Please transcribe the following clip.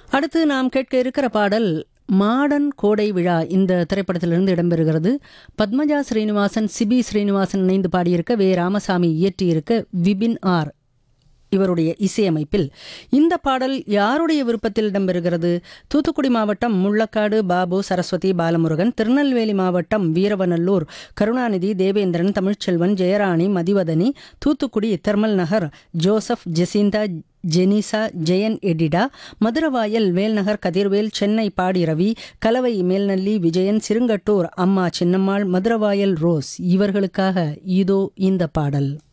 அடுத்து நாம் கேட்க இருக்கிற பாடல் மாடன் கோடை விழா இந்த திரைப்படத்திலிருந்து இடம்பெறுகிறது பத்மஜா ஸ்ரீனிவாசன் சிபி ஸ்ரீனிவாசன் இணைந்து பாடியிருக்க வே ராமசாமி இயற்றியிருக்க விபின் ஆர் இவருடைய இசையமைப்பில் இந்த பாடல் யாருடைய விருப்பத்தில் இடம்பெறுகிறது தூத்துக்குடி மாவட்டம் முள்ளக்காடு பாபு சரஸ்வதி பாலமுருகன் திருநெல்வேலி மாவட்டம் Veeravanallur Karunanidhi Devendran Tamilselvan Jeyarani Mathivathani Thoothukudi thermal Nagar Joseph Jacinta Jenisa Jeyan Edita Maduravoyal Velnagar Kathirvel Chennai Padi Ravi Kalavai Melnalli Vijayan Sirungattur அம்மா சின்னம்மாள் மதுரவாயல் ரோஸ் இவர்களுக்காக இதோ இந்த பாடல்